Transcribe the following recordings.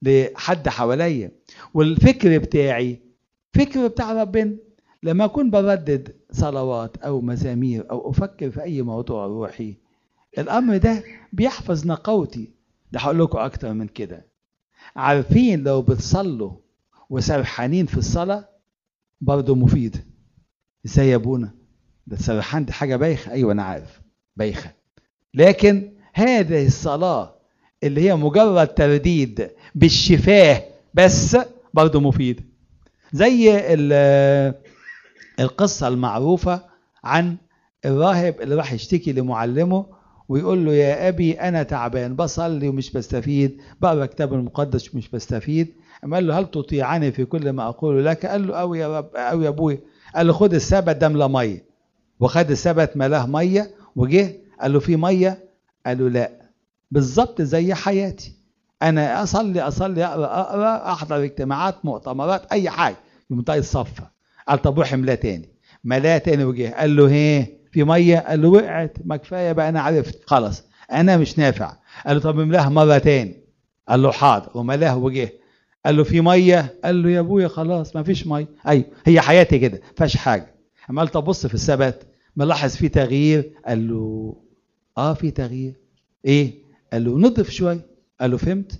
لحد حواليا والفكر بتاعي فكر بتاع ربنا لما اكون بردد صلوات او مزامير او افكر في اي موضوع روحي الامر ده بيحفظ نقاوتي ده هقول لكم اكتر من كده عارفين لو بتصلوا وسرحانين في الصلاه برضه مفيد ازاي يا ابونا ده السرحان دي حاجه بايخه ايوه انا عارف بايخه لكن هذه الصلاه اللي هي مجرد ترديد بالشفاه بس برضه مفيد زي القصة المعروفة عن الراهب اللي راح يشتكي لمعلمه ويقول له يا أبي أنا تعبان بصلي ومش بستفيد بقرا الكتاب المقدس ومش بستفيد أما قال له هل تطيعني في كل ما أقول لك قال له أو يا رب أو يا أبوي قال له خد السبت ده املى مية وخد السبت ملاه مية وجه قال له في مية قال له لا بالظبط زي حياتي انا اصلي اصلي اقرا اقرا احضر اجتماعات مؤتمرات اي حاجه يمنتهي الصفه قال طب روح املاه تاني ملاه تاني وجه قال له هي في ميه قال له وقعت ما كفايه بقى انا عرفت خلاص انا مش نافع قال له طب املاها مره تاني قال له حاضر وملاه وجه قال له في ميه قال له يا ابويا خلاص ما فيش ميه ايوه هي حياتي كده فيهاش حاجه اما قال طب بص في السبت ملاحظ في تغيير قال له اه في تغيير ايه قال له نضف شويه قال له فهمت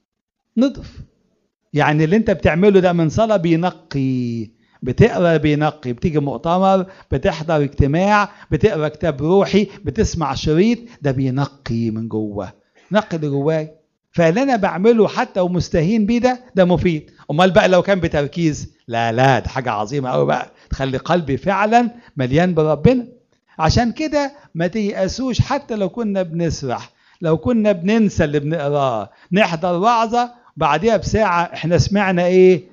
نضف يعني اللي انت بتعمله ده من صلاه بينقي بتقرا بينقي بتيجي مؤتمر بتحضر اجتماع بتقرا كتاب روحي بتسمع شريط ده بينقي من جوه نقي اللي جواي فاللي انا بعمله حتى ومستهين بيه ده ده مفيد امال بقى لو كان بتركيز لا لا ده حاجه عظيمه قوي بقى تخلي قلبي فعلا مليان بربنا عشان كده ما تيأسوش حتى لو كنا بنسرح لو كنا بننسى اللي بنقراه نحضر وعظه بعديها بساعه احنا سمعنا ايه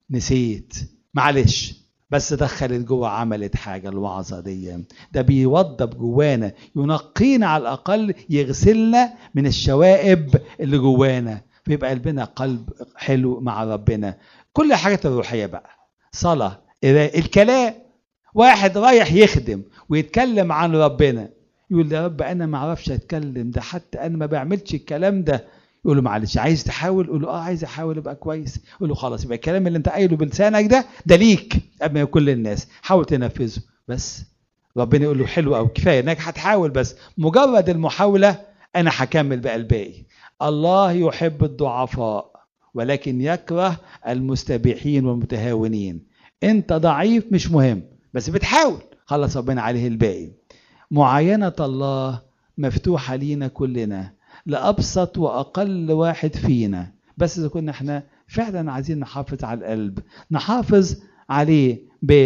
نسيت معلش بس دخلت جوه عملت حاجه الوعظه دي ده بيوضب جوانا ينقينا على الاقل يغسلنا من الشوائب اللي جوانا فيبقى قلبنا قلب حلو مع ربنا كل الحاجات الروحيه بقى صلاه الكلام واحد رايح يخدم ويتكلم عن ربنا يقول يا رب انا ما اعرفش اتكلم ده حتى انا ما بعملش الكلام ده يقول له معلش عايز تحاول يقول له اه عايز احاول ابقى كويس يقول له خلاص يبقى الكلام اللي انت قايله بلسانك ده ده ليك قبل كل الناس حاول تنفذه بس ربنا يقول له حلو او كفايه انك هتحاول بس مجرد المحاوله انا هكمل بقى الباقي الله يحب الضعفاء ولكن يكره المستبيحين والمتهاونين انت ضعيف مش مهم بس بتحاول خلص ربنا عليه الباقي معاينة الله مفتوحة لينا كلنا لأبسط وأقل واحد فينا بس إذا كنا احنا فعلا عايزين نحافظ على القلب نحافظ عليه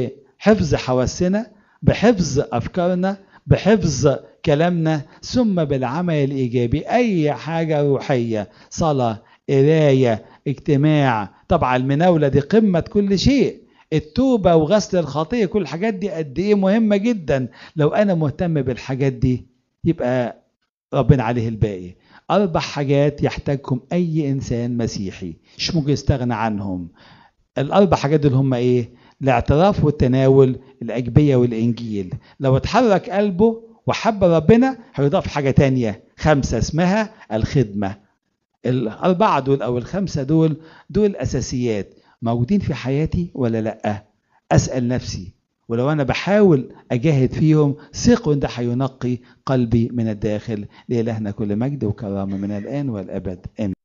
بحفظ حواسنا بحفظ أفكارنا بحفظ كلامنا ثم بالعمل الإيجابي أي حاجة روحية صلاة قراية اجتماع طبعا المناولة دي قمة كل شيء التوبة وغسل الخطية كل الحاجات دي قد ايه مهمة جدا لو انا مهتم بالحاجات دي يبقى ربنا عليه الباقي اربع حاجات يحتاجهم اي انسان مسيحي مش ممكن يستغنى عنهم الاربع حاجات دول هم ايه الاعتراف والتناول الاجبية والانجيل لو اتحرك قلبه وحب ربنا هيضاف حاجة تانية خمسة اسمها الخدمة الأربعة دول أو الخمسة دول دول أساسيات موجودين في حياتي ولا لا اسال نفسي ولو انا بحاول اجاهد فيهم ثقوا ان ده هينقي قلبي من الداخل لالهنا كل مجد وكرامه من الان والابد امين